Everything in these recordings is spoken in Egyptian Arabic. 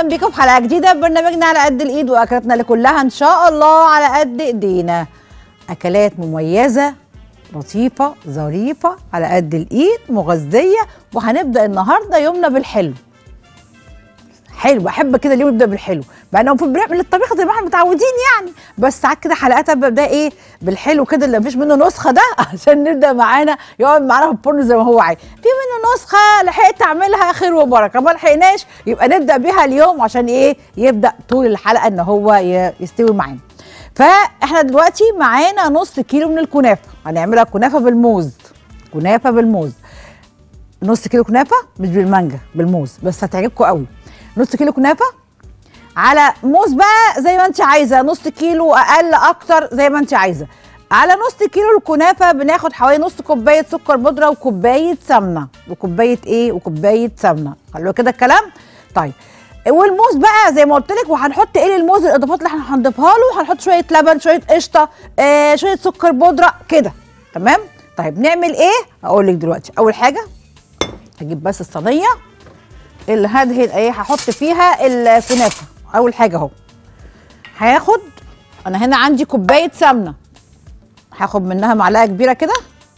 بيكم في حلقه جديده في برنامجنا على قد الايد واكلاتنا اللي كلها ان شاء الله على قد ايدينا اكلات مميزه لطيفه ظريفه على قد الايد مغذيه وهنبدا النهارده يومنا بالحلو حلو بحب كده اليوم يبدا بالحلو مع انه المفروض بنعمل الطبيخ زي ما احنا متعودين يعني بس ساعات كده حلقات ابدا ايه بالحلو كده اللي مفيش منه نسخه ده عشان نبدا معانا يقعد معانا في الفرن زي ما هو عايز في منه نسخه لحقت اعملها خير وبركه ما لحقناش يبقى نبدا بيها اليوم عشان ايه يبدا طول الحلقه ان هو ي- يستوي معانا فاحنا دلوقتي معانا نص كيلو من الكنافه هنعملها كنافه بالموز كنافه بالموز نص كيلو كنافه مش بالمانجا بالموز بس هتعجبكم قوي نص كيلو كنافه على موز بقى زي ما انت عايزه نص كيلو اقل اكتر زي ما انت عايزه على نص كيلو الكنافه بناخد حوالي نص كوبايه سكر بودره وكوبايه سمنه وكوبايه ايه وكوبايه سمنه حلو كده الكلام طيب والموز بقى زي ما قلت لك وهنحط ايه للموز الاضافات اللي احنا هنضيفها له هنحط شويه لبن شويه قشطه آه شويه سكر بودره كده تمام طيب نعمل ايه هقول لك دلوقتي اول حاجه هجيب بس الصينيه اللي هدهن ايه هحط فيها الكنافه اول حاجه اهو هاخد انا هنا عندي كوبايه سمنه هاخد منها معلقه كبيره كده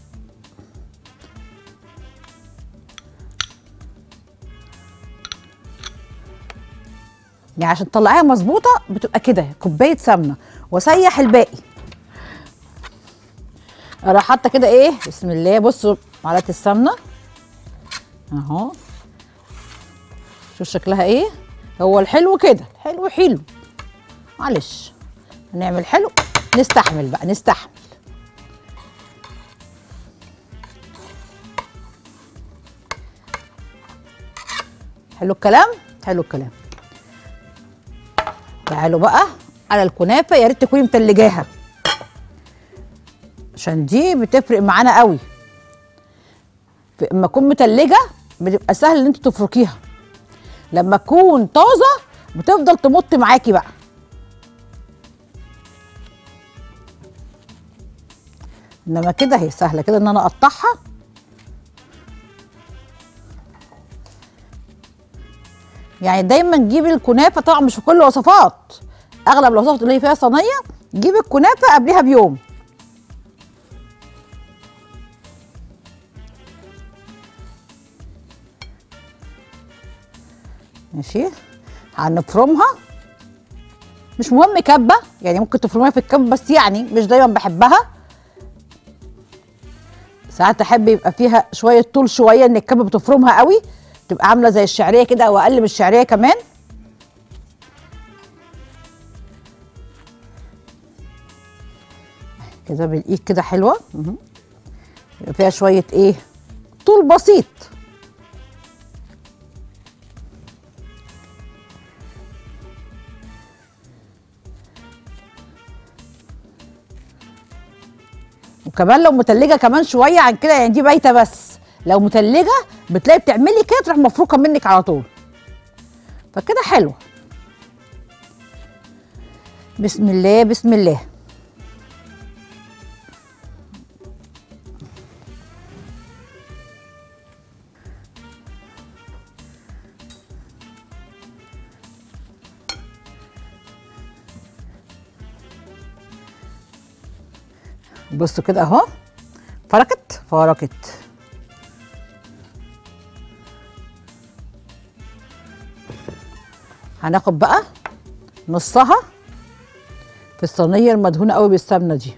يعني عشان تطلعيها مظبوطه بتبقى كده كوبايه سمنه واسيح الباقي اروح حاطه كده ايه بسم الله بصوا معلقه السمنه اهو شوف شكلها ايه هو الحلو كده الحلو حلو معلش هنعمل حلو نستحمل بقى نستحمل حلو الكلام حلو الكلام تعالوا بقى على الكنافه يا ريت تكوني متلجاها عشان دي بتفرق معانا قوي اما تكون متلجه بتبقى سهل ان انت تفركيها لما تكون طازه بتفضل تمط معاكي بقى انما كده هي سهله كده ان انا اقطعها يعني دايما جيب الكنافه طبعا مش في كل الوصفات اغلب الوصفات اللي هي فيها صينيه جيب الكنافه قبلها بيوم ماشي هنفرمها مش مهم كبه يعني ممكن تفرميها في الكب بس يعني مش دايما بحبها ساعات احب يبقى فيها شويه طول شويه ان الكبه بتفرمها قوي تبقى عامله زي الشعريه كده او اقل من الشعريه كمان كده بالايد كده حلوه مهم. يبقى فيها شويه ايه طول بسيط وكمان لو متلجه كمان شويه عن كده يعني دي بايته بس لو متلجه بتلاقي بتعملي كده تروح مفروكه منك على طول فكده حلوه بسم الله بسم الله بصوا كده اهو فركت فركت هناخد بقى نصها في الصينيه المدهونه قوي بالسمنه دي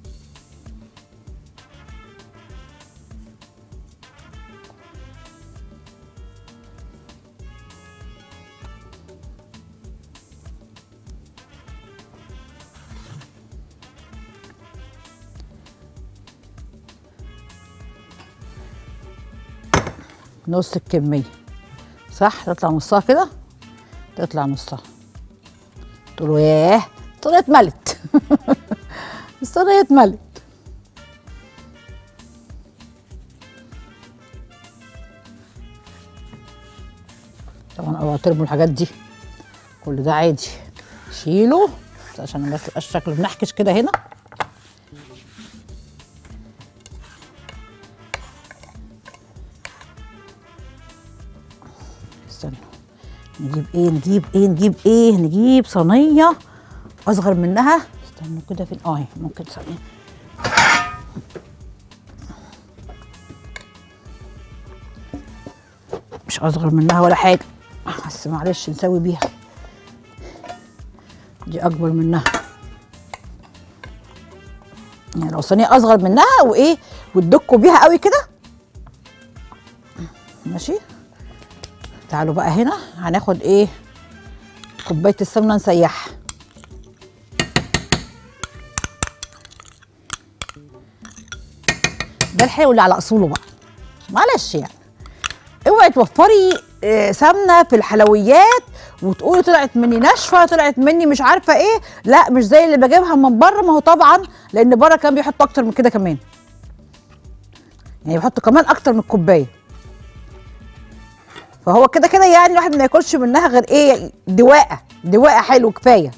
نص الكميه صح تطلع نصها كده تطلع نصها تقولوا ياه الصينيه اتملت الصينيه اتملت طبعا اوعوا ترموا الحاجات دي كل ده عادي شيله عشان ما يبقاش شكله بنحكش كده هنا استنوا نجيب ايه نجيب ايه نجيب ايه نجيب صينيه اصغر منها استنوا كده فين اه ممكن صينيه مش اصغر منها ولا حاجه بس معلش نسوي بيها دي اكبر منها يعني لو صينيه اصغر منها وايه وتدكوا بيها قوي كده ماشي تعالوا بقى هنا هناخد ايه كوبايه السمنه نسيحها ده الحلو اللي على اصوله بقى معلش يعني اوعي توفري آه، سمنه في الحلويات وتقولي طلعت مني ناشفه طلعت مني مش عارفه ايه لا مش زي اللي بجيبها من بره ما هو طبعا لان بره كان بيحطوا اكتر من كده كمان يعني بيحطوا كمان اكتر من الكوبايه فهو كده كده يعني الواحد ما ياكلش منها غير ايه دواءه دواءه حلو كفايه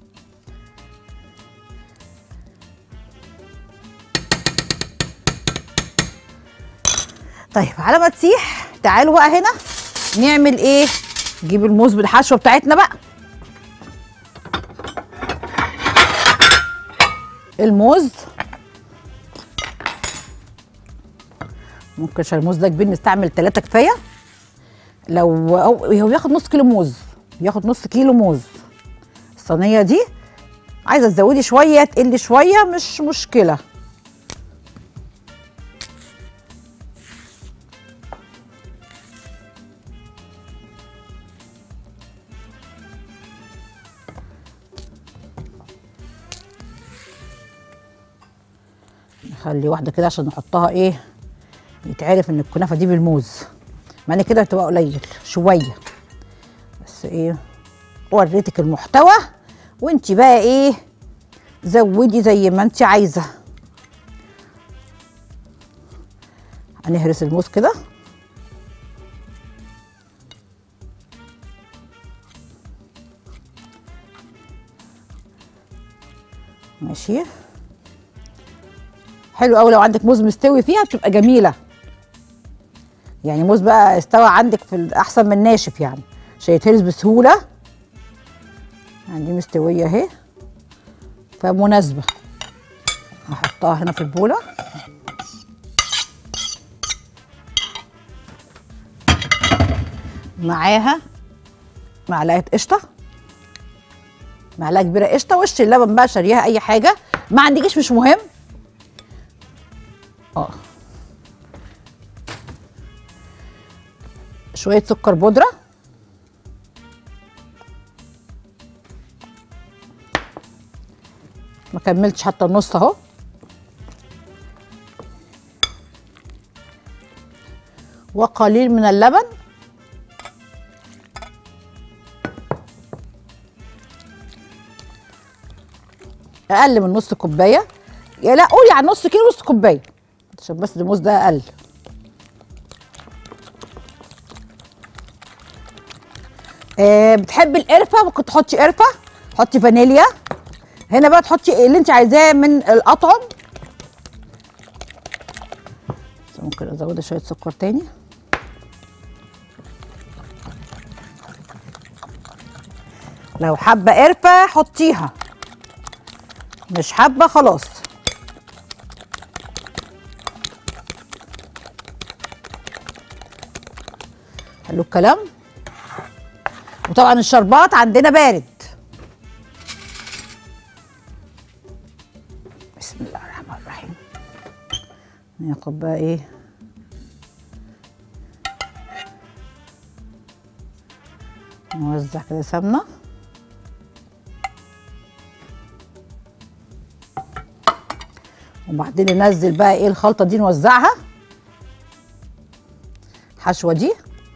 طيب على ما تسيح تعالوا بقى هنا نعمل ايه نجيب الموز بالحشوه بتاعتنا بقى الموز ممكن عشان الموز ده كبير نستعمل ثلاثة كفاية لو أو هو بياخد نص كيلو موز بياخد نص كيلو موز الصينية دي عايزة تزودي شوية تقلي شوية مش مشكلة نخلي واحدة كده عشان نحطها ايه يتعرف ان الكنافة دي بالموز مع ان كده هتبقى قليل شوية بس ايه وريتك المحتوى وانت بقى ايه زودي زي ما انت عايزة هنهرس الموز كده ماشي حلو قوي لو عندك موز مستوي فيها بتبقى جميله يعني موز بقى استوى عندك في ال- احسن من ناشف يعني عشان يتهرس بسهوله يعني دي مستويه اهي فمناسبه هحطها هنا في البوله معاها معلقه قشطه معلقه كبيره قشطه وش اللبن بقى شاريها اي حاجه ما عندكيش مش مهم اه شويه سكر بودره ما كملتش حتى النص اهو وقليل من اللبن اقل من نص كوبايه يا لا قولي على نص كيلو نص كوبايه عشان بس الموز ده اقل آه بتحبي القرفه ممكن تحطي قرفه حطي فانيليا هنا بقى تحطي اللي انت عايزاه من الاطعم بس ممكن ازود شويه سكر تاني لو حابه قرفه حطيها مش حابه خلاص حلو الكلام وطبعا الشربات عندنا بارد بسم الله الرحمن الرحيم ناخد بقى ايه نوزع كده سمنه وبعدين ننزل بقى ايه الخلطه دي نوزعها الحشوه دي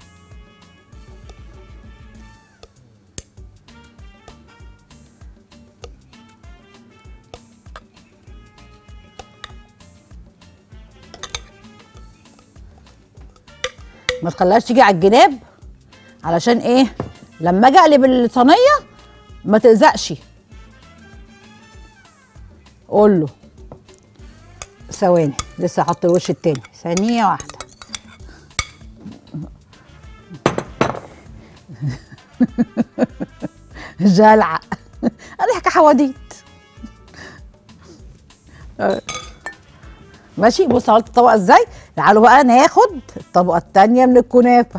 ما تخليهاش تيجي على الجناب علشان ايه لما اجي اقلب الصينيه ما تلزقش قول له ثواني لسه هحط الوش التاني ثانيه واحده جلعة هنحكي حواديت ماشي بص عملت الطبقة ازاي تعالوا بقى ناخد الطبقة التانية من الكنافة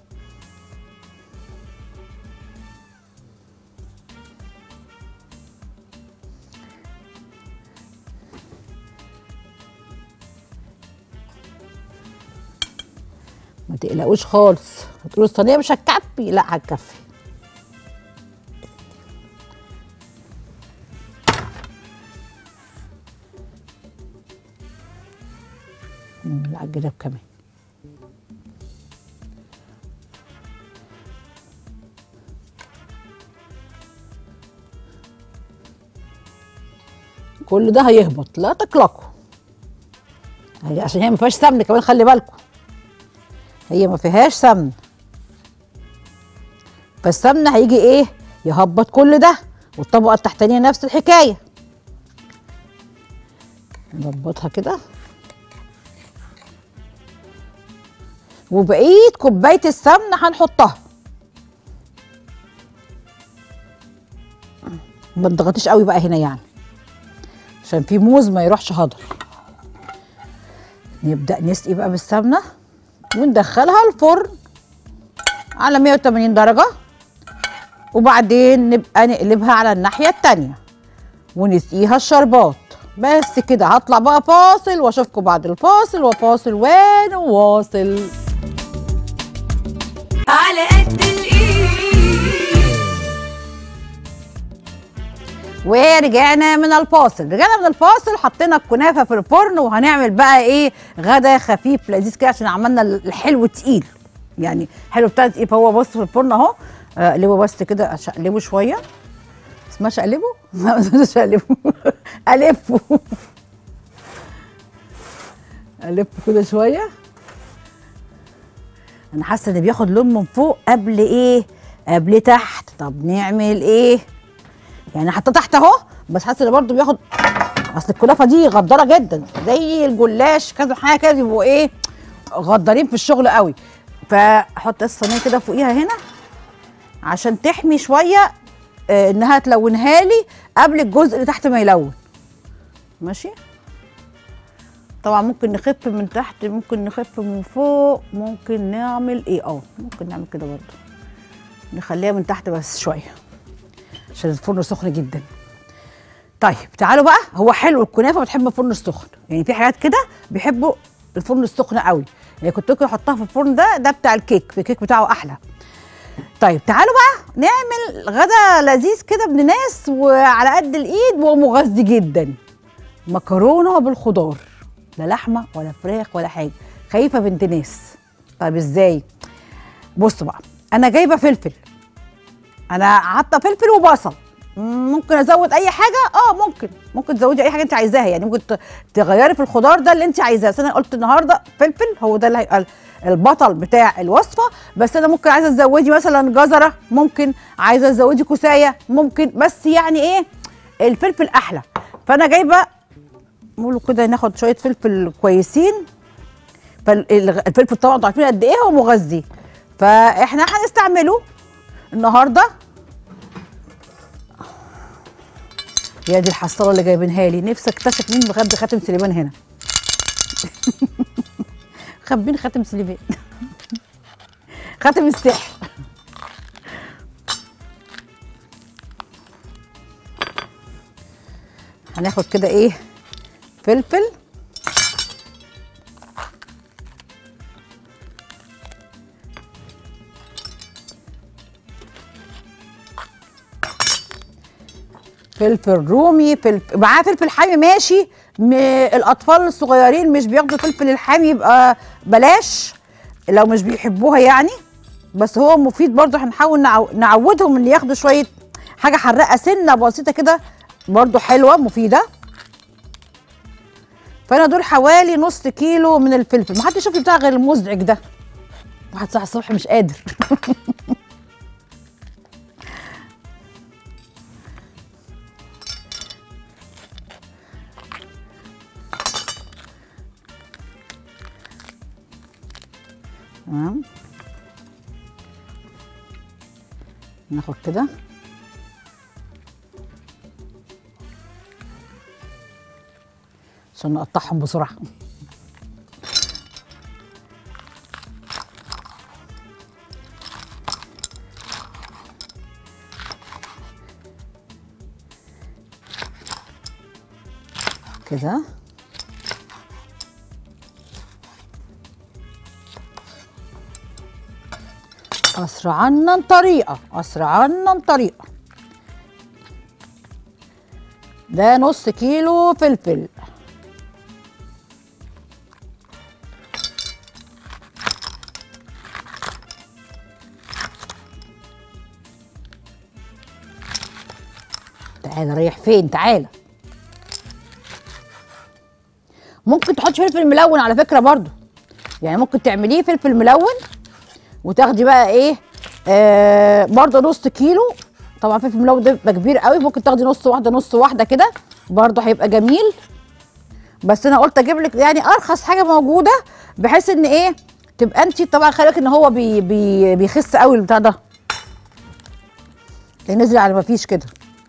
ما تقلقوش خالص هتقولوا الصينيه مش هتكفي لا هتكفي مم، لا الجناب كمان كل ده هيهبط لا تقلقوا هي- عشان هي ما فيهاش سمن كمان خلي بالكم هي ما فيهاش سمن فالسمن هيجي ايه يهبط كل ده والطبقه التحتانيه نفس الحكايه نظبطها كده وبقيه كوبايه السمنه هنحطها ما تضغطيش قوي بقى هنا يعني عشان في موز ما يروحش هدر نبدا نسقي بقى بالسمنه وندخلها الفرن على 180 درجة وبعدين نبقى نقلبها على الناحية التانية ونسقيها الشربات بس كده هطلع بقى فاصل واشوفكم بعد الفاصل وفاصل ونواصل على قد الايد ورجعنا من الفاصل رجعنا من الفاصل حطينا الكنافه في الفرن وهنعمل بقى ايه غدا خفيف لذيذ كده عشان عملنا الحلو تقيل يعني حلو بتاع تقيل فهو بص في الفرن اهو آه، اقلبه بس كده اشقلبه شويه اسمها شقلبه؟ لا مش شقلبه الفه الفه كده شويه انا حاسه ان بياخد لون من فوق قبل ايه قبل تحت طب نعمل ايه يعني حتى تحت اهو بس حاسه ان برضه بياخد اصل الكنافه دي غداره جدا زي الجلاش كذا حاجه كده بيبقوا ايه غدارين في الشغل قوي فاحط الصينيه كده فوقيها هنا عشان تحمي شويه آه، انها تلونها لي قبل الجزء اللي تحت ما يلون ماشي طبعا ممكن نخف من تحت ممكن نخف من فوق ممكن نعمل ايه اه ممكن نعمل كده برضه نخليها من تحت بس شويه عشان الفرن سخن جدا طيب تعالوا بقى هو حلو الكنافه بتحب الفرن السخن يعني في حاجات كده بيحبوا الفرن السخن قوي يعني كنت ممكن احطها في الفرن ده ده بتاع الكيك الكيك بتاعه احلى طيب تعالوا بقى نعمل غدا لذيذ كده ابن ناس وعلى قد الايد ومغذي جدا مكرونه بالخضار لا لحمه ولا فراخ ولا حاجه خايفه بنت ناس طيب ازاي بصوا بقى انا جايبه فلفل انا حاطه فلفل وبصل مم، ممكن ازود اي حاجه اه ممكن ممكن تزودي اي حاجه انت عايزاها يعني ممكن ت- تغيري في الخضار ده اللي انت عايزاه بس انا قلت النهارده فلفل هو ده اللي هيبقى ال- البطل بتاع الوصفه بس انا ممكن عايزه تزودي مثلا جزره ممكن عايزه تزودي كوسايه ممكن بس يعني ايه الفلفل احلى فانا جايبه نقول كده ناخد شويه فلفل كويسين فالفلفل طبعا انتوا عارفين قد ايه هو مغذي فاحنا هنستعمله النهارده يا دي الحصاله اللي جايبينها لي نفسي اكتشف مين مخبي خاتم سليمان هنا خابين خاتم سليمان خاتم السحر هناخد كده ايه فلفل فلفل رومي فلفل معاه فلفل حامي ماشي م... الاطفال الصغيرين مش بياخدوا الفلفل الحامي يبقى بلاش لو مش بيحبوها يعني بس هو مفيد برضه هنحاول نعو... نعودهم ان ياخدوا شويه حاجه حراقه سنه بسيطه كده برضه حلوه مفيده فانا دول حوالي نص كيلو من الفلفل ما حدش يشوف لي بتاع غير المزعج ده واحد صاحي الصبح مش قادر تمام ناخد كده عشان نقطعهم بسرعه كده أسرعنا طريقة أسرعنا طريقة ده نص كيلو فلفل تعالى رايح فين تعالى ممكن تحط فلفل ملون على فكرة برضو يعني ممكن تعمليه فلفل ملون وتاخدي بقى ايه آه برضه نص كيلو طبعا فلفل ملون ده بيبقى كبير قوي ممكن تاخدي نص واحده نص واحده كده برضه هيبقى جميل بس انا قلت اجيب لك يعني ارخص حاجه موجوده بحيث ان ايه تبقى انت طبعا خلي بالك ان هو بي بي بيخس قوي البتاع ده تلاقيه نزل على ما فيش كده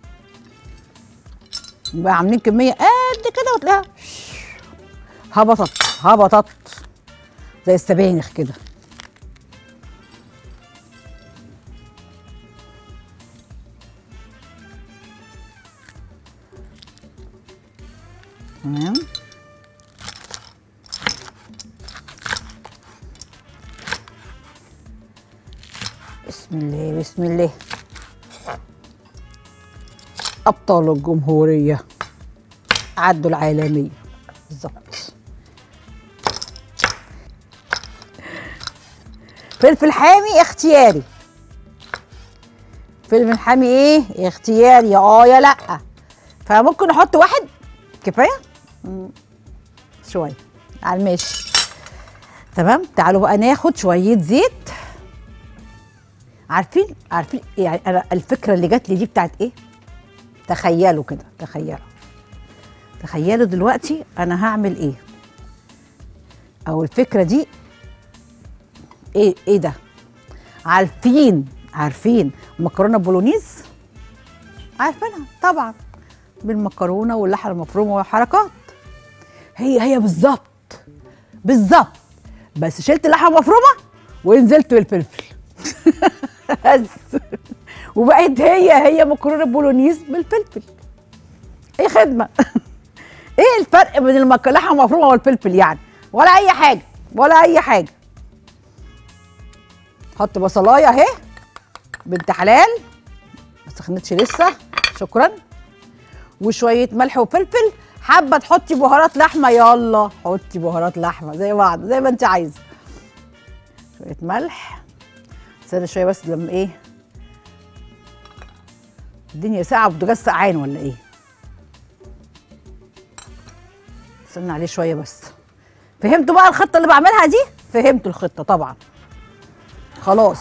يبقى عاملين كميه قد كده وتلاقيها هبطت هبطت زي السبانخ كده تمام بسم الله بسم الله أبطال الجمهورية عدوا العالمية بالظبط فلفل حامي اختياري فلفل حامي ايه اختياري يا اه يا لا فممكن نحط واحد كفايه مم. شويه على الماشي تمام تعالوا بقى ناخد شويه زيت عارفين عارفين يعني انا الفكره اللي جات لي دي بتاعت ايه تخيلوا كده تخيلوا تخيلوا دلوقتي انا هعمل ايه او الفكره دي ايه ايه ده عارفين عارفين مكرونه بولونيز عارفينها طبعا بالمكرونه واللحمه المفرومه والحركات هي هي بالظبط بالظبط بس شلت اللحمه المفرومه ونزلت بالفلفل بس وبقت هي هي مكرونه بولونيز بالفلفل ايه خدمه ايه الفرق بين المك- اللحمه المفرومه والفلفل يعني ولا اي حاجه ولا اي حاجه حط بصلايه اهي بنت حلال ما سخنتش لسه شكرا وشويه ملح وفلفل حابه تحطي بهارات لحمه يلا حطي بهارات لحمه زي بعض زي ما انت عايزه شويه ملح استنى شويه بس لما ايه الدنيا ساقعه وبتجاز سقعان ولا ايه استنى عليه شويه بس فهمتوا بقى الخطه اللي بعملها دي فهمتوا الخطه طبعا خلاص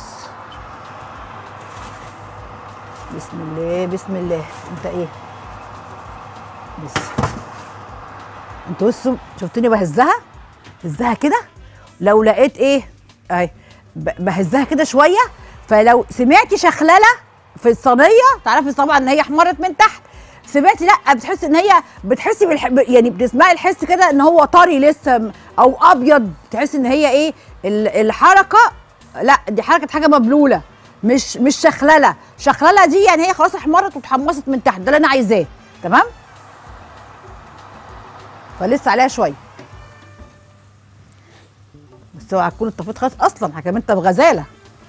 بسم الله بسم الله انت ايه بس انتوا بصوا شفتوني بهزها هزها كده لو لقيت ايه اهي ب- بهزها كده شويه فلو سمعتي شخلله في الصينيه تعرفي طبعا ان هي احمرت من تحت سمعتي لا بتحسي ان هي بتحسي بالح... يعني بتسمعي الحس كده ان هو طري لسه م- او ابيض تحسي ان هي ايه ال- الحركه لا دي حركه حاجه مبلوله مش مش شخلله شخلله دي يعني هي خلاص احمرت واتحمصت من تحت ده اللي انا عايزاه تمام فلسه عليها شويه بس اوعى تكون الطفيت خالص اصلا حكم انت بغزاله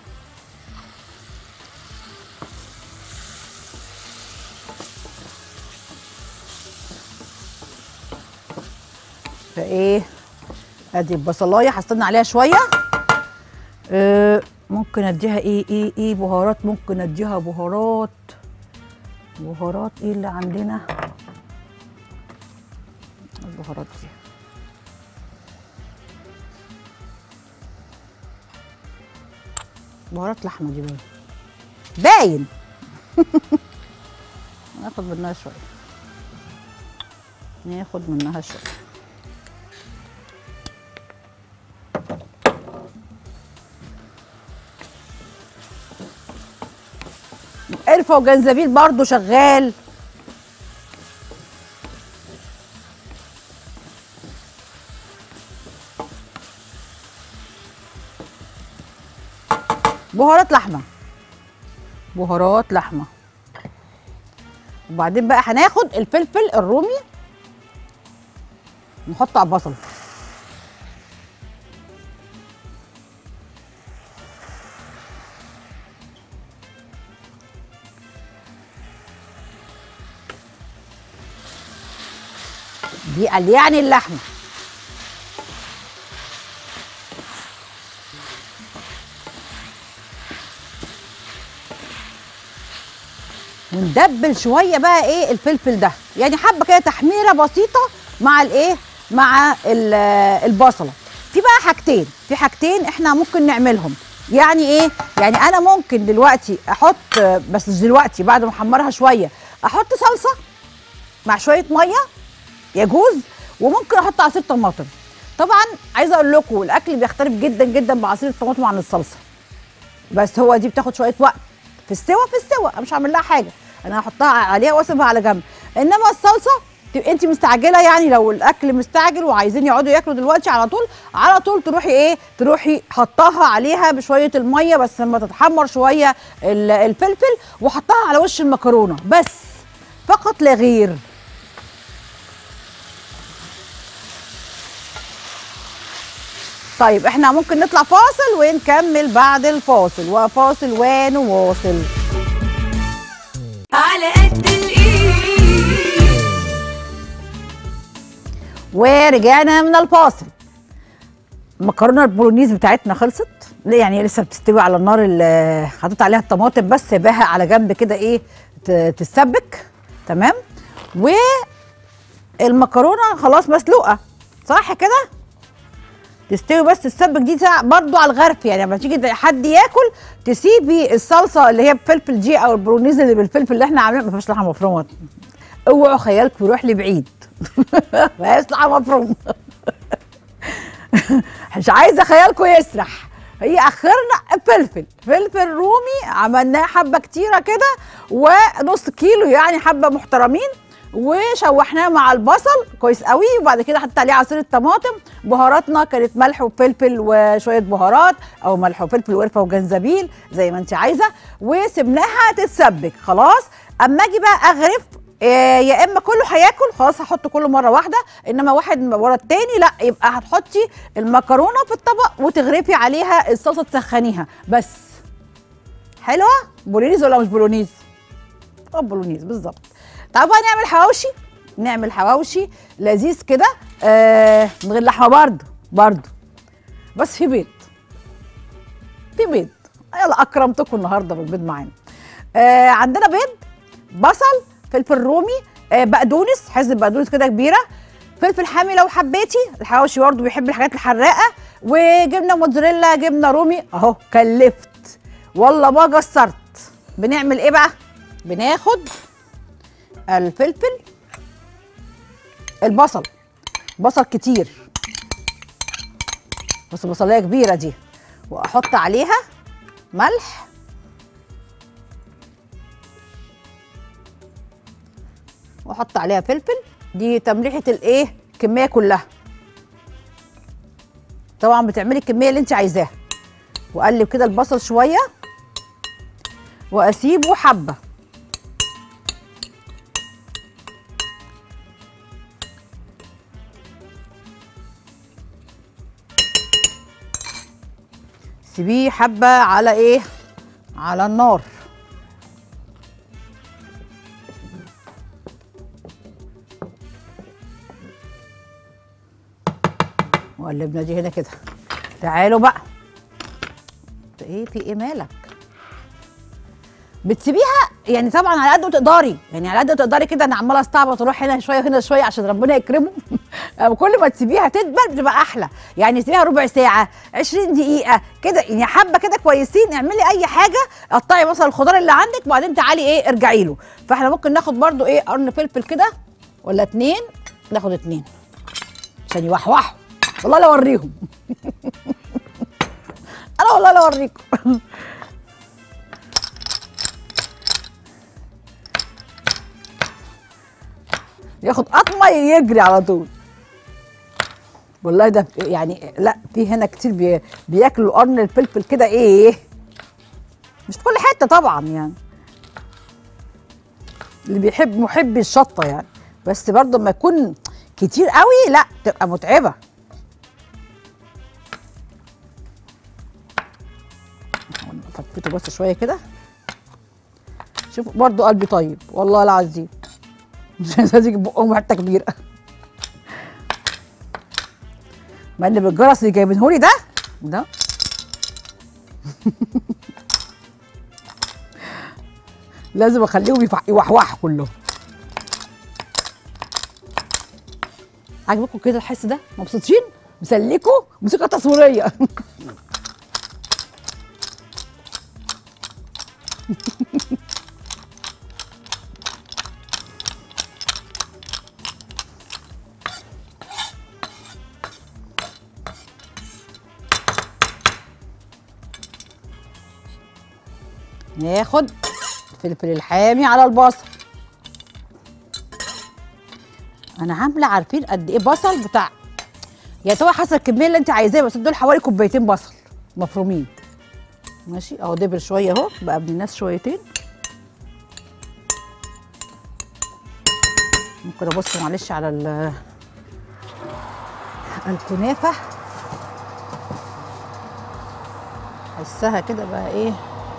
فايه ادي البصلايه هستنى عليها شويه أه ممكن اديها ايه ايه ايه بهارات ممكن اديها بهارات بهارات ايه اللي عندنا البهارات دي بهارات لحمه دي باين باين ناخد منها شويه ناخد منها شويه قرفه وجنزبيل برضو شغال بهارات لحمه بهارات لحمه وبعدين بقى هناخد الفلفل الرومي نحطه على البصل دي قال يعني اللحمه وندبل شويه بقى ايه الفلفل ده يعني حبه كده تحميره بسيطه مع الايه مع ال- البصله في بقى حاجتين في حاجتين احنا ممكن نعملهم يعني ايه يعني انا ممكن دلوقتي احط بس مش دلوقتي بعد ما احمرها شويه احط صلصه مع شويه ميه يجوز وممكن احط عصير طماطم طبعا عايزه اقول لكم الاكل بيختلف جدا جدا بعصير الطماطم عن الصلصه بس هو دي بتاخد شويه وقت في السوا في السوا انا مش هعمل لها حاجه انا هحطها عليها واسيبها على جنب انما الصلصه تبقى انت مستعجله يعني لو الاكل مستعجل وعايزين يقعدوا ياكلوا دلوقتي على طول على طول تروحي ايه تروحي حطاها عليها بشويه الميه بس لما تتحمر شويه ال- الفلفل وحطها على وش المكرونه بس فقط لا غير طيب احنا ممكن نطلع فاصل ونكمل بعد الفاصل وفاصل ونواصل على قد الايد ورجعنا من الفاصل المكرونه البولونيز بتاعتنا خلصت لا يعني لسه بتستوي على النار اللي حطيت عليها الطماطم بس سيباها على جنب كده ايه ت- تتسبك تمام والمكرونه خلاص مسلوقه صح كده تستوي بس تسبك دي ساعة برضو على الغرف يعني لما تيجي حد ياكل تسيبي الصلصه اللي هي بفلفل جي او البرونيز اللي بالفلفل اللي احنا عاملينها ما فيهاش لحمه مفرومه اوعوا خيالكم يروح لبعيد ما فيهاش لحمه مفرومه مش عايزه خيالكم يسرح هي اخرنا فلفل فلفل رومي عملناه حبه كتيره كده ونص كيلو يعني حبه محترمين وشوحناه مع البصل كويس قوي وبعد كده حطيت عليه عصير الطماطم بهاراتنا كانت ملح وفلفل وشويه بهارات او ملح وفلفل وقرفه وجنزبيل زي ما انت عايزه وسبناها تتسبك خلاص اما اجي بقى اغرف آه، يا اما كله هياكل خلاص هحط كله مره واحده انما واحد ورا التاني لا يبقى هتحطي المكرونه في الطبق وتغرفي عليها الصلصه تسخنيها بس حلوه بولونيز ولا مش بولونيز اه بولونيز بالظبط تعالوا بقى نعمل حواوشي نعمل حواوشي لذيذ كده آه من غير لحمه برضه برضه بس في بيض في بيض يلا اكرمتكم النهارده بالبيض معانا آه عندنا بيض بصل فلفل رومي آه بقدونس حزب بقدونس كده كبيره فلفل حامي لو حبيتي الحواوشي برضه بيحب الحاجات الحراقه وجبنه موتزاريلا جبنه رومي اهو كلفت والله ما قصرت بنعمل ايه بقى بناخد الفلفل البصل بصل كتير بس بصلايه كبيره دي واحط عليها ملح واحط عليها فلفل دي تمليحه الايه الكميه كلها طبعا بتعملي الكميه اللي انت عايزاها واقلب كده البصل شويه واسيبه حبه سيبيه حبه على ايه على النار وقلبنا دي هنا كده تعالوا بقى انت ايه في ايه مالك بتسيبيها يعني طبعا على قد ما تقدري يعني على قد ما تقدري كده انا عماله استعبط اروح هنا شويه هنا شويه عشان ربنا يكرمه كل ما تسيبيها تدبل بتبقى احلى يعني سيبيها ربع ساعه 20 دقيقه كده يعني حبه كده كويسين اعملي اي حاجه قطعي مثلا الخضار اللي عندك وبعدين تعالي ايه ارجعي له فاحنا ممكن ناخد برده ايه قرن فلفل كده ولا اتنين ناخد اتنين عشان يوحوحوا والله لا اوريهم انا والله لا اوريكم ياخد قطمه يجري على طول والله ده يعني لا في هنا كتير بي بياكلوا قرن الفلفل كده ايه مش في كل حته طبعا يعني اللي بيحب محب الشطه يعني بس برضه لما يكون كتير قوي لا تبقى متعبه فتفته بس شويه كده شوف برضه قلبي طيب والله العظيم مش عايزه تيجي بقهم حته كبيره مع ان بالجرس اللي جايبينهولي ده ده لازم اخليهم يفح- يوحوحوا كلهم عجبكم كده الحس ده مبسوطين مسلكوا موسيقى تصويريه ناخد الفلفل الحامي على البصل انا عامله عارفين قد ايه بصل بتاع يعني طبعا حسب الكميه اللي انت عايزاها بس دول حوالي كوبايتين بصل مفرومين ماشي اهو دبر شويه اهو بقى ابن الناس شويتين ممكن ابص معلش على ال- الكنافه حسها كده بقى ايه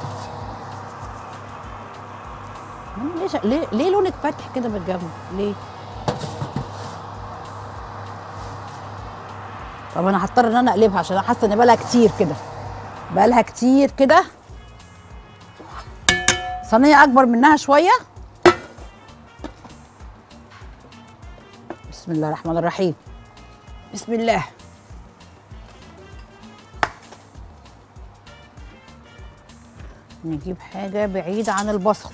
مم، ليه شا- ليه ليه لونك فاتح كده من الجنب ليه طب انا هضطر ان انا اقلبها عشان انا حاسه ان بقالها كتير كده بقالها كتير كده صينيه اكبر منها شويه بسم الله الرحمن الرحيم بسم الله نجيب حاجه بعيده عن البصل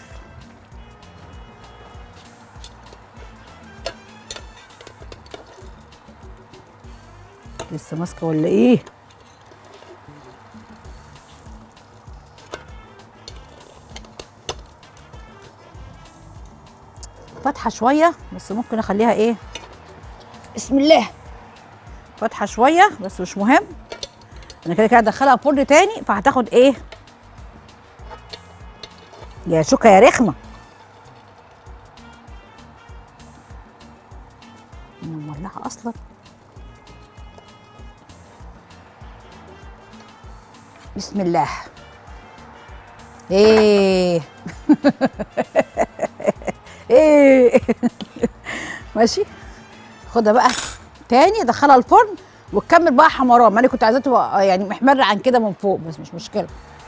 لسه ماسكه ولا ايه فاتحه شويه بس ممكن اخليها ايه بسم الله فاتحه شويه بس مش مهم انا كده كده هدخلها فرن تاني فهتاخد ايه يا شوكه يا رخمه انا مولعه اصلا بسم الله ايه ايه ماشي خدها بقى تاني دخلها الفرن وتكمل بقى حمران ما انا كنت عايزاها تبقى يعني محمره عن كده من فوق بس مش مشكله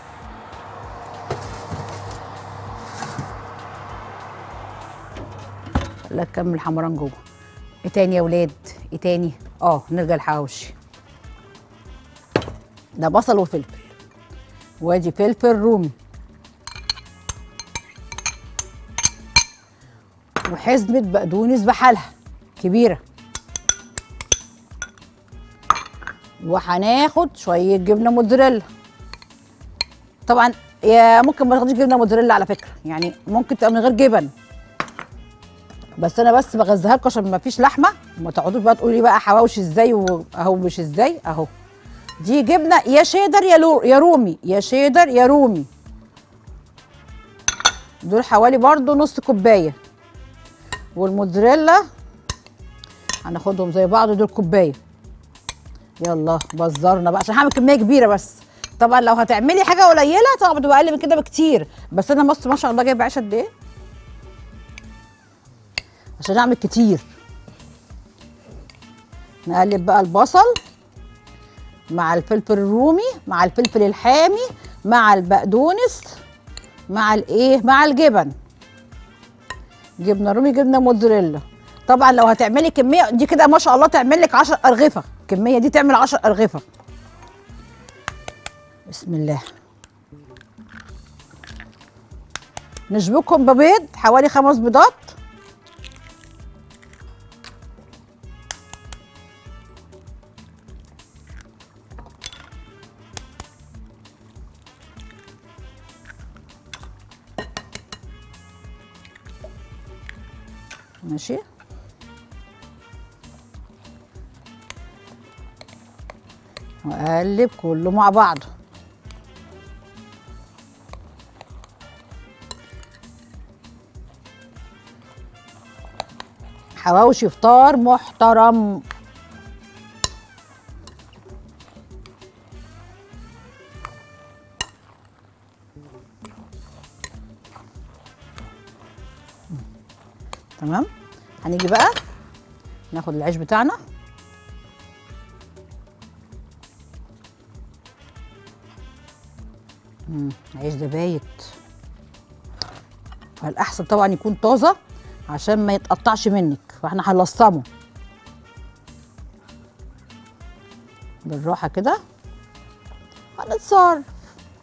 لا تكمل حمران جوه ايه تاني يا ولاد ايه تاني اه نرجع الحواوشي ده بصل وفلفل وادي فلفل رومي وحزمة بقدونس بحالها كبيرة وهناخد شوية جبنة موتزاريلا طبعا يا ممكن ما تاخديش جبنة موتزاريلا على فكرة يعني ممكن تبقى من غير جبن بس انا بس بغذيها لكم عشان ما فيش لحمه وما تقعدوش بقى تقولوا لي بقى حواوشي ازاي واهو مش ازاي اهو دي جبنه يا شيدر يا لو يا رومي يا شيدر يا رومي دول حوالي برضو نص كوبايه والموتزاريلا هناخدهم زي بعض دول كوبايه يلا بزرنا بقى عشان هعمل كميه كبيره بس طبعا لو هتعملي حاجه قليله طبعا بتبقى اقل من كده بكتير بس انا بص ما شاء الله جايبه عيش قد ايه عشان اعمل كتير نقلب بقى البصل مع الفلفل الرومي مع الفلفل الحامي مع البقدونس مع الايه مع الجبن جبنه رومي جبنه موتزاريلا طبعا لو هتعملي كميه دي كده ما شاء الله تعمل لك 10 ارغفه الكميه دي تعمل 10 ارغفه بسم الله نشبكهم ببيض حوالي خمس بيضات ماشي واقلب كله مع بعضه حواوشي فطار محترم تمام هنيجي بقى ناخد العيش بتاعنا مم، العيش ده بايت فالاحسن طبعا يكون طازه عشان ما يتقطعش منك فاحنا هنلصمه بالراحه كده هنتصرف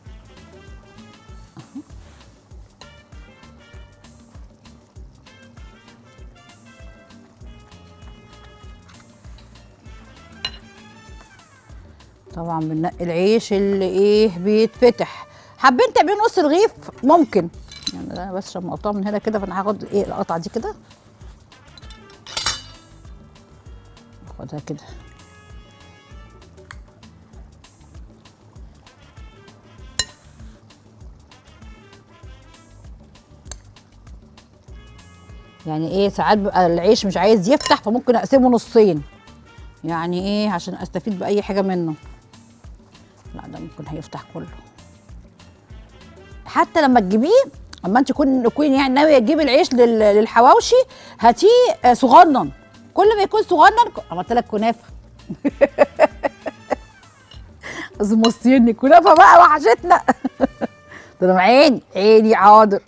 طبعا بننقي العيش اللي ايه بيتفتح حابين تعملوا نص رغيف ممكن يعني انا بس عشان مقطعه من هنا كده فانا هاخد ايه القطعه دي كده اخدها كده يعني ايه ساعات بيبقى العيش مش عايز يفتح فممكن اقسمه نصين يعني ايه عشان استفيد باي حاجه منه لا ده ممكن هيفتح كله حتى لما تجيبيه اما انت تكون تكوني يعني ناويه تجيبي العيش لل- للحواوشي هاتيه آه، صغنن كل ما يكون صغنن ك- عملت لك كنافه بس مصيني كنافه بقى وحشتنا ده انا عيني عيني حاضر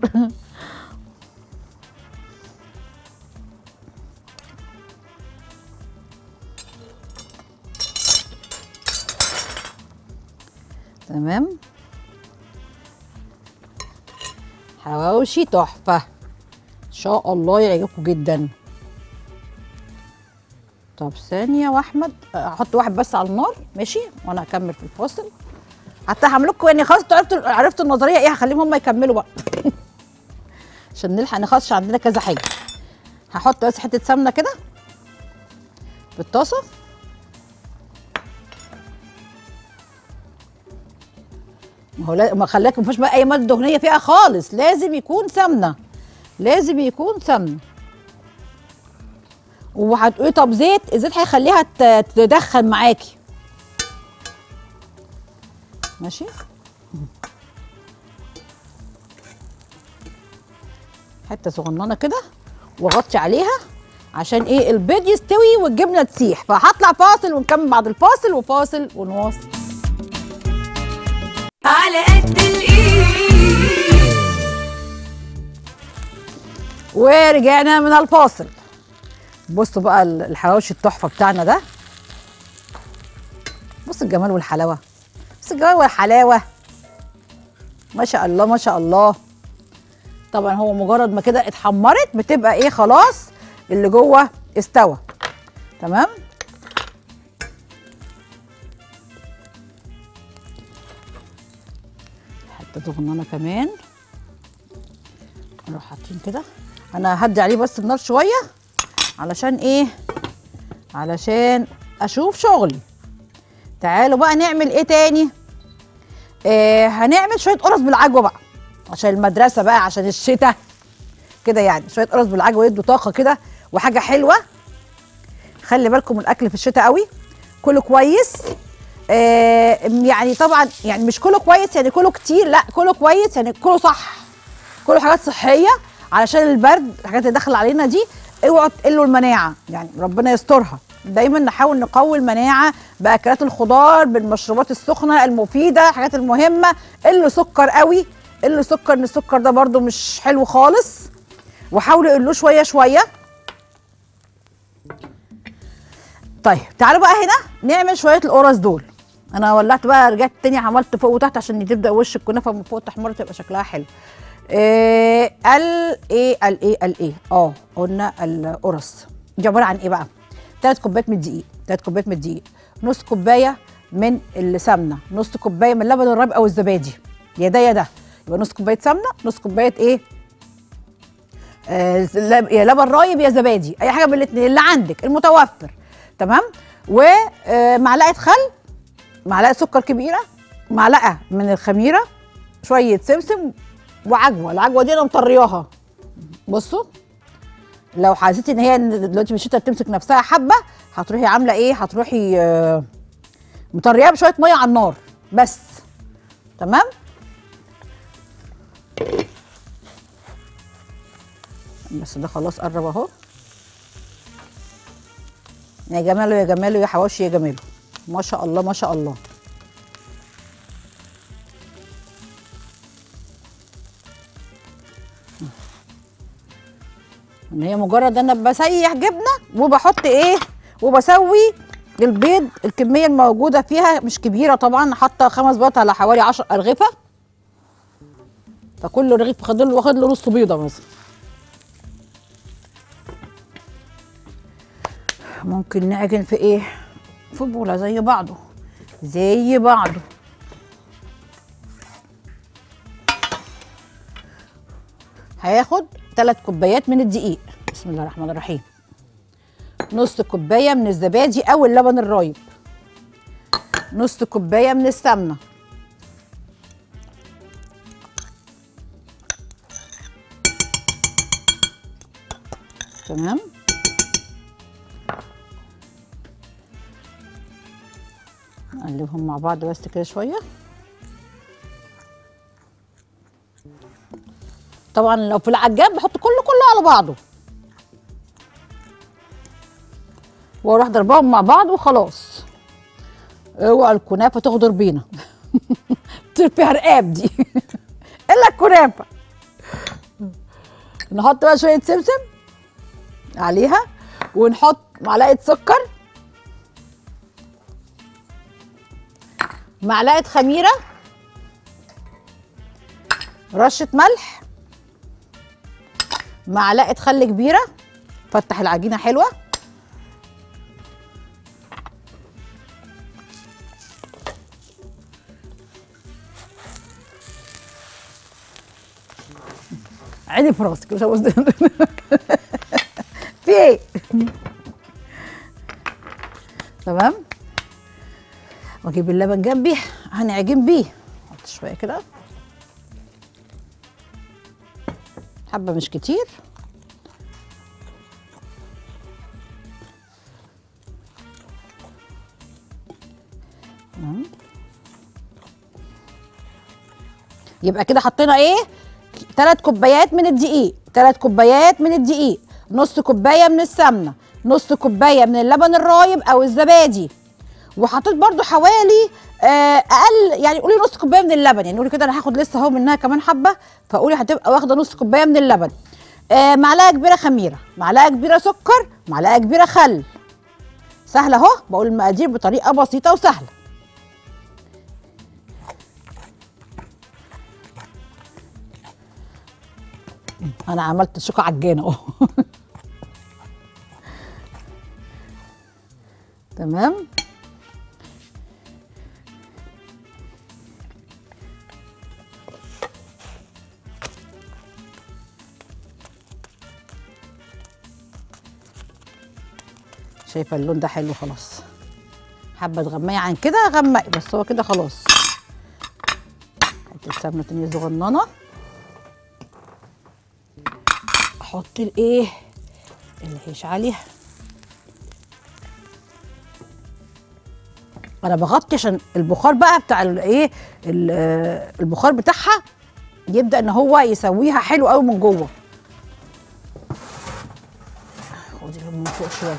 تمام حواوشي تحفة إن شاء الله يعجبكم جدا طب ثانية وأحمد أحط واحد بس على النار ماشي وأنا هكمل في الفاصل حتى هعمل لكم يعني خلاص انتوا عرفتوا عرفتوا النظرية إيه هخليهم هم يكملوا بقى عشان نلحق نخش عندنا كذا حاجة هحط بس حتة سمنة كده في الطاسة ما هو لا- ما خلاك ما فيهاش بقى اي ماده دهنيه فيها خالص لازم يكون سمنه لازم يكون سمنه وهتقولي طب زيت الزيت هيخليها ت- تدخن معاكي ماشي حته صغننه كده واغطي عليها عشان ايه البيض يستوي والجبنه تسيح فهطلع فاصل ونكمل بعد الفاصل وفاصل ونواصل على قد الايد ورجعنا من الفاصل بصوا بقى ال- الحواوشي التحفه بتاعنا ده بص الجمال والحلاوه بص الجمال والحلاوه ما شاء الله ما شاء الله طبعا هو مجرد ما كده اتحمرت بتبقى ايه خلاص اللي جوه استوى تمام حته صغننه كمان نروح حاطين كده انا هدي عليه بس النار شويه علشان ايه علشان اشوف شغلي تعالوا بقى نعمل ايه تاني آه هنعمل شويه قرص بالعجوه بقى عشان المدرسه بقى عشان الشتاء كده يعني شويه قرص بالعجوه يدوا طاقه كده وحاجه حلوه خلي بالكم من الاكل في الشتاء قوي كله كويس آه يعني طبعا يعني مش كله كويس يعني كله كتير لا كله كويس يعني كله صح كله حاجات صحيه علشان البرد الحاجات اللي داخله علينا دي اوعوا تقلوا المناعه يعني ربنا يسترها دايما نحاول نقوي المناعه باكلات الخضار بالمشروبات السخنه المفيده الحاجات المهمه قلوا سكر قوي قلوا سكر ان السكر ده برده مش حلو خالص وحاولوا قلوه شويه شويه طيب تعالوا بقى هنا نعمل شويه القرص دول انا ولعت بقى رجعت تاني عملت فوق وتحت عشان تبدا وش الكنافه من فوق تحمر تبقى شكلها حلو إيه ال ايه ال ايه ال ايه اه قلنا القرص دي عباره عن ايه بقى ثلاث كوبايات من الدقيق ثلاث كوبايات من الدقيق نص كوبايه من السمنه نص كوبايه من لبن الرايب او الزبادي يا ده يا ده يبقى نص كوبايه سمنه نص كوبايه ايه آه لب- يا لبن رايب يا زبادي اي حاجه من الاثنين اللي عندك المتوفر تمام ومعلقه خل معلقه سكر كبيره معلقه من الخميره شويه سمسم وعجوه العجوه دي انا مطرياها بصوا لو حسيتي ان هي دلوقتي مش بتمسك نفسها حبه هتروحي عامله ايه هتروحي آه، مطريها بشويه ميه على النار بس تمام بس ده خلاص قرب اهو يا جماله يا جماله يا حواوشي يا جماله ما شاء الله ما شاء الله ان هي مجرد انا بسيح جبنه وبحط ايه وبسوي البيض الكميه الموجوده فيها مش كبيره طبعا حاطه خمس بيضات على حوالي 10 ارغفه فكل رغيف واخد له واخد له نص بيضه مثلا ممكن نعجن في ايه في بوله زي بعضه زي بعضه هياخد ثلاث كوبايات من الدقيق بسم الله الرحمن الرحيم نص كوبايه من الزبادي او اللبن الرايب نص كوبايه من السمنه تمام نقلبهم مع بعض بس كده شويه طبعا لو في العجان بحط كله كله على بعضه واروح ضربهم مع بعض وخلاص اوعى الكنافه تغدر بينا تطير فيها رقاب دي الا الكنافه نحط بقى شويه سمسم عليها ونحط معلقه سكر معلقه خميره رشه ملح معلقه خل كبيره فتح العجينه حلوه عيني في راسك مش هبص في ايه تمام واجيب اللبن جنبي هنعجن بيه احط شويه كده حبه مش كتير تمام. يبقى كده حطينا ايه ثلاث كوبايات من الدقيق ثلاث كوبايات من الدقيق نص كوبايه من السمنه نص كوبايه من اللبن الرايب او الزبادي وحطيت برضو حوالي آه، اقل يعني قولي نص كوبايه من اللبن يعني قولي كده انا هاخد لسه اهو منها كمان حبه فقولي هتبقى واخده نص كوبايه من اللبن آه، معلقه كبيره خميره معلقه كبيره سكر معلقه كبيره خل سهله اهو بقول المقادير بطريقه بسيطه وسهله انا عملت شوكه عجانه اهو تمام شايفه اللون ده حلو خلاص حابه تغمقي عن كده غمقي بس هو كده خلاص حته سمنه تانية صغننه احط الايه العيش عليها انا بغطي عشان البخار بقى بتاع الايه ال- آه، البخار بتاعها يبدا ان هو يسويها حلو قوي من جوه خدي من فوق شويه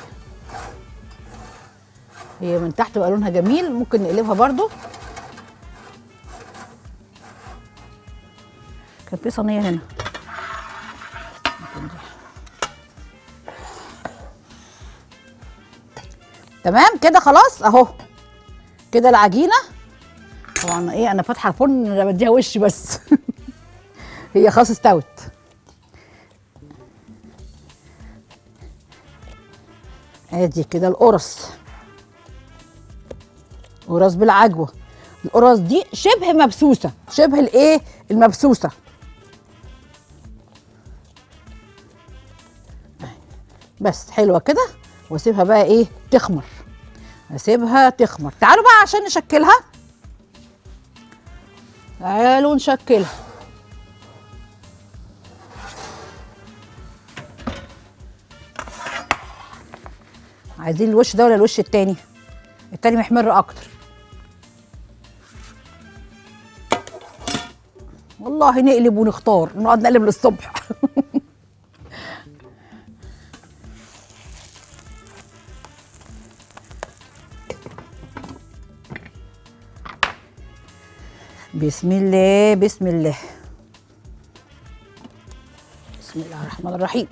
هي من تحت بقى لونها جميل ممكن نقلبها برضو كان في صينيه هنا ممكن دي. تمام كده خلاص اهو كده العجينه طبعا ايه انا فاتحه الفرن انا بديها وش بس هي خلاص استوت ادي كده القرص قرص بالعجوه القرص دي شبه مبسوسه شبه الايه المبسوسه بس حلوه كده واسيبها بقى ايه تخمر اسيبها تخمر تعالوا بقى عشان نشكلها تعالوا نشكلها عايزين الوش ده ولا الوش التاني التاني محمر اكتر والله نقلب ونختار نقعد نقلب للصبح بسم الله بسم الله بسم الله الرحمن الرحيم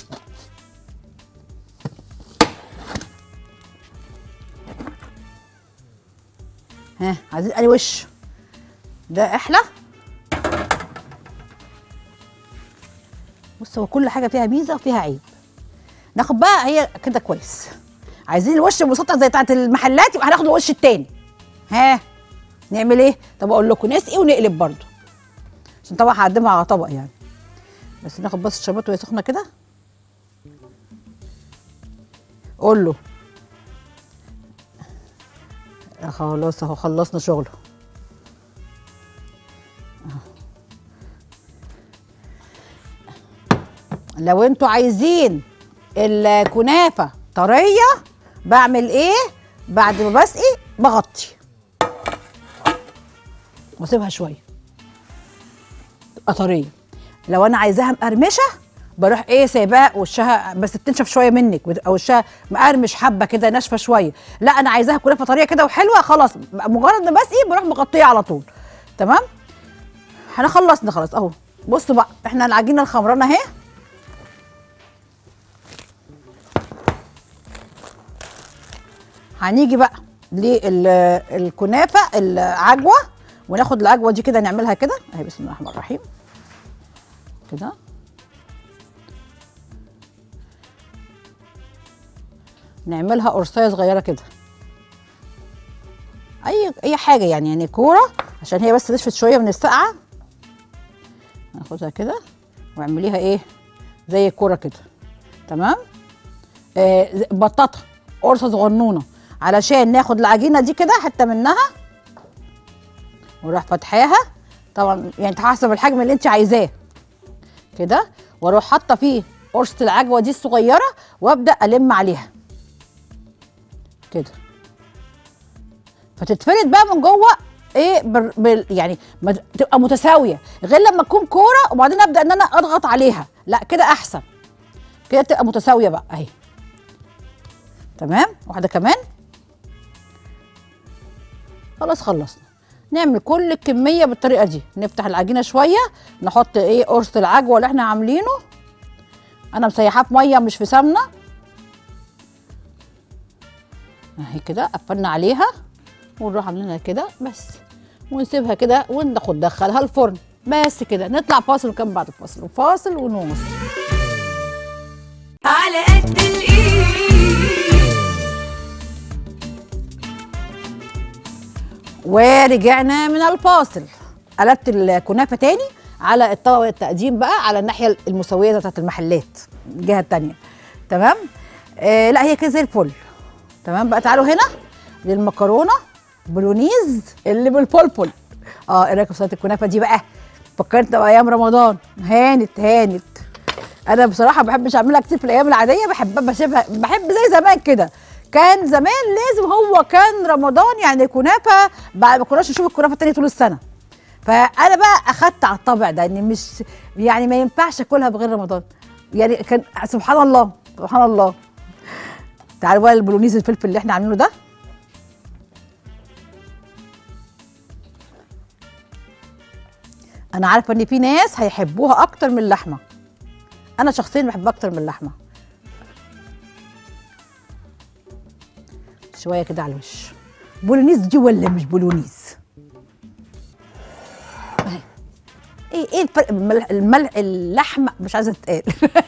ها عايزين اني وش ده احلى بص هو كل حاجه فيها ميزه وفيها عيب ناخد بقى هي كده كويس عايزين الوش المسطح زي بتاعت المحلات يبقى هناخد الوش التاني ها نعمل ايه طب اقول لكم نسقي ونقلب برضو عشان طبعا هقدمها على طبق يعني بس ناخد بس الشربات وهي سخنه كده قول له آه خلاص اهو خلصنا شغله لو انتوا عايزين الكنافه طريه بعمل ايه بعد ما بسقي بغطي واسيبها شويه تبقى طريه لو انا عايزاها مقرمشه بروح ايه سايباها وشها بس بتنشف شويه منك او وشها مقرمش حبه كده ناشفه شويه لا انا عايزاها كنافه طريه كده وحلوه خلاص مجرد ما بسقي بروح مغطيه على طول تمام احنا خلصنا خلاص اهو بصوا بقى احنا العجينه الخمرانه اهي هنيجي بقى للكنافه العجوه وناخد العجوه دي كده نعملها كده اهي بسم الله الرحمن الرحيم كده نعملها قرصايه صغيره كده اي اي حاجه يعني يعني كوره عشان هي بس نشفت شويه من السقعه ناخدها كده واعمليها ايه زي الكوره كده تمام آه زي- بطاطا قرصه صغنونه علشان ناخد العجينه دي كده حته منها واروح فاتحاها طبعا يعني حسب الحجم اللي انت عايزاه كده واروح حاطه فيه قرصه العجوه دي الصغيره وابدا الم عليها كده فتتفرد بقى من جوه ايه بال بال يعني ما ت- تبقى متساويه غير لما تكون كوره وبعدين ابدا ان انا اضغط عليها لا كده احسن كده تبقى متساويه بقى اهي تمام واحده كمان خلاص خلصنا نعمل كل الكميه بالطريقه دي نفتح العجينه شويه نحط ايه قرص العجوه اللي احنا عاملينه انا مسيحاه في ميه مش في سمنه اهي كده قفلنا عليها ونروح عاملينها كده بس ونسيبها كده وناخد ندخلها الفرن بس كده نطلع فاصل ونكمل بعد الفاصل وفاصل ونواصل على قد الايد ورجعنا من الفاصل قلبت الكنافه تاني على الطبق التقديم بقى على الناحيه المسويه بتاعت المحلات الجهه التانيه تمام آه لا هي كده زي الفل تمام بقى تعالوا هنا للمكرونه بولونيز اللي بالفلفل اه ايه رايكم في صينيه الكنافه دي بقى فكرت بايام رمضان هانت هانت انا بصراحه ما بحبش اعملها كتير في الايام العاديه بحبها بسيبها بحب زي زمان كده كان زمان لازم هو كان رمضان يعني كنافه بعد ما كناش نشوف الكنافه التانية طول السنه فانا بقى اخدت على الطبع ده ان مش يعني ما ينفعش اكلها بغير رمضان يعني كان سبحان الله سبحان الله تعالوا بقى البولونيز الفلفل اللي احنا عاملينه ده انا عارفه ان في ناس هيحبوها اكتر من اللحمه انا شخصيا بحبها اكتر من اللحمه شويه كده على الوش بولونيز دي ولا مش بولونيز أهي. ايه ايه الفرق بين الملح, الملح اللحمه مش عايزه تتقال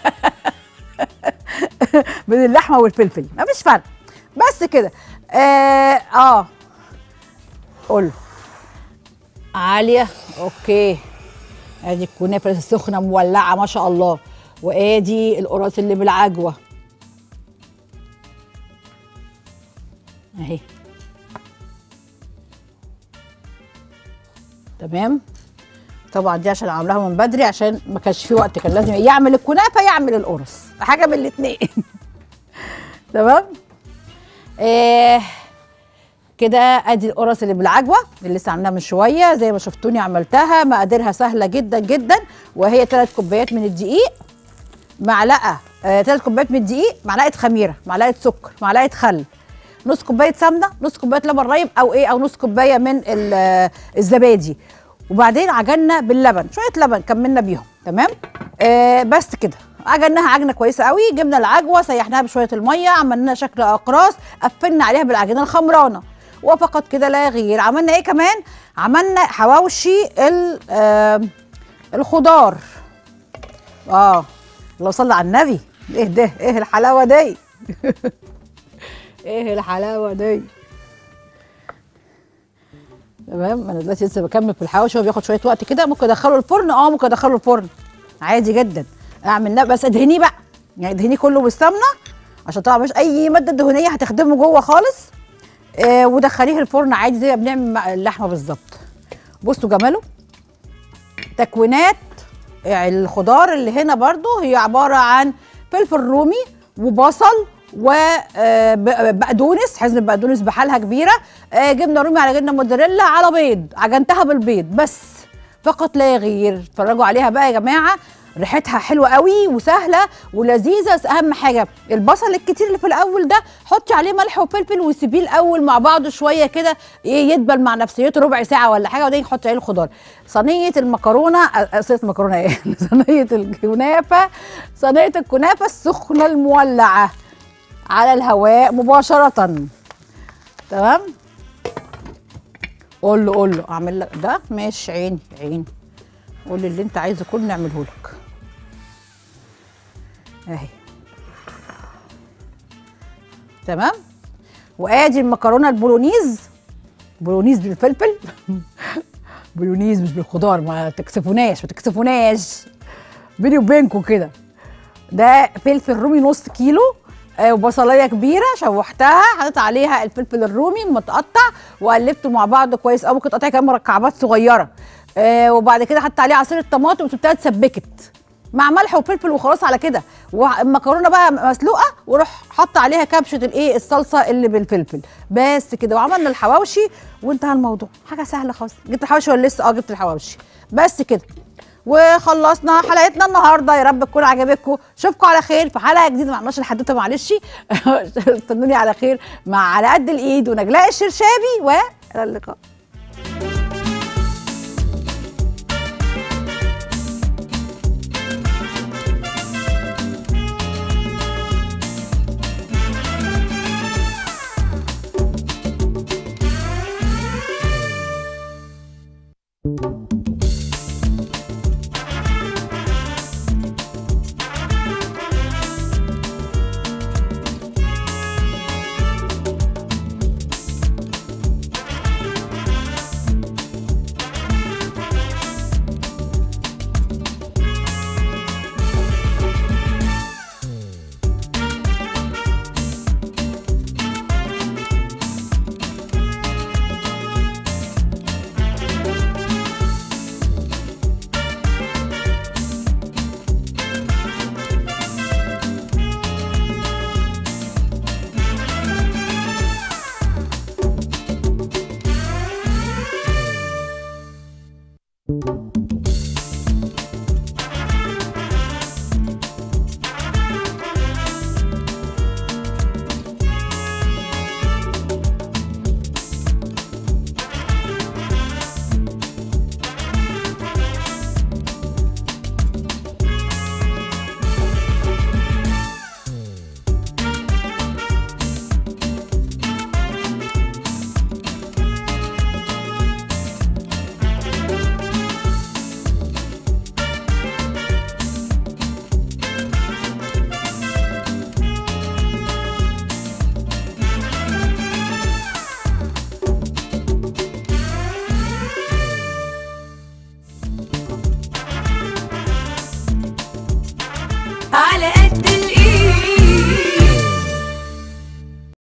بين اللحمه والفلفل مفيش فرق بس كده اه, آه. قول عاليه اوكي ادي الكنافه السخنه مولعه ما شاء الله وادي القراص اللي بالعجوه اهي تمام طبعا دي عشان عاملاها من بدري عشان ما كانش في وقت كان لازم يعمل الكنافه يعمل القرص حاجه من الاثنين تمام آه كده ادي القرص اللي بالعجوه اللي لسه عاملاها من شويه زي ما شفتوني عملتها مقاديرها سهله جدا جدا وهي ثلاث كوبايات من الدقيق معلقه ثلاث كوبايات من الدقيق معلقه خميره معلقه سكر معلقه خل نص كوبايه سمنه نص كوبايه لبن رايب او ايه او نص كوبايه من ال- آه، الزبادي وبعدين عجنا باللبن شويه لبن كملنا بيهم تمام آه بس كده عجناها عجنه كويسه قوي جبنا العجوه سيحناها بشويه الميه عملنا شكل اقراص قفلنا عليها بالعجينه الخمرانه وفقط كده لا غير عملنا ايه كمان عملنا حواوشي ال- آه الخضار اه اللهم صل على النبي ايه ده ايه الحلاوه دي ايه الحلاوه دي تمام انا دلوقتي لسه بكمل في الحواوشي هو بياخد شويه وقت كده ممكن ادخله الفرن اه ممكن ادخله الفرن عادي جدا اعمل ده بس ادهنيه بقى يعني ادهنيه كله بالسمنه عشان طبعا مش اي ماده دهنيه هتخدمه جوه خالص آه ودخليه الفرن عادي زي ما بنعمل مع اللحمه بالظبط بصوا جماله تكوينات الخضار اللي هنا برضو هي عبارة عن فلفل رومي وبصل وبقدونس حزمة بقدونس بحالها كبيرة آه، جبنة رومي على جبنة موتزاريلا على بيض عجنتها بالبيض بس فقط لا يغير اتفرجوا عليها بقى يا جماعة ريحتها حلوة قوي وسهلة ولذيذة بس أهم حاجة البصل الكتير اللي في الأول ده حطي عليه ملح وفلفل وسيبيه الأول مع بعضه شوية كده إيه يدبل مع نفسيته ربع ساعة ولا حاجة وبعدين حطي عليه الخضار صينية المكرونة آه، صينية المكرونة إيه صينية الكنافة صينية الكنافة السخنة المولعة على الهواء مباشرة تمام قول له قول له اعمل لك ده ماشي عيني عيني قول لي اللي انت عايزه كله نعمله لك اهي تمام وادي المكرونه البولونيز بولونيز بالفلفل بولونيز مش بالخضار ما تكسفوناش ما تكسفوناش بيني وبينكم كده ده فلفل رومي نص كيلو آه، وبصلايه كبيره شوحتها حطيت عليها الفلفل الرومي متقطع وقلبته مع بعض كويس قوي ممكن تقطعي كمان مركعات صغيره آه وبعد كده حطيت عليه عصير الطماطم وسبتها اتسبكت مع ملح وفلفل وخلاص على كده والمكرونه بقى مسلوقه وروح حط عليها كبشه الايه الصلصه اللي بالفلفل بس كده وعملنا الحواوشي وانتهى الموضوع حاجه سهله خالص جبت الحواوشي ولا لسه اه جبت الحواوشي بس كده وخلصنا حلقتنا النهارده يا رب تكون عجبتكم اشوفكم على خير في حلقه جديده ما عملناش الحدوته معلش استنوني على خير مع على قد الايد ونجلاء الشرشابي والى اللقاء على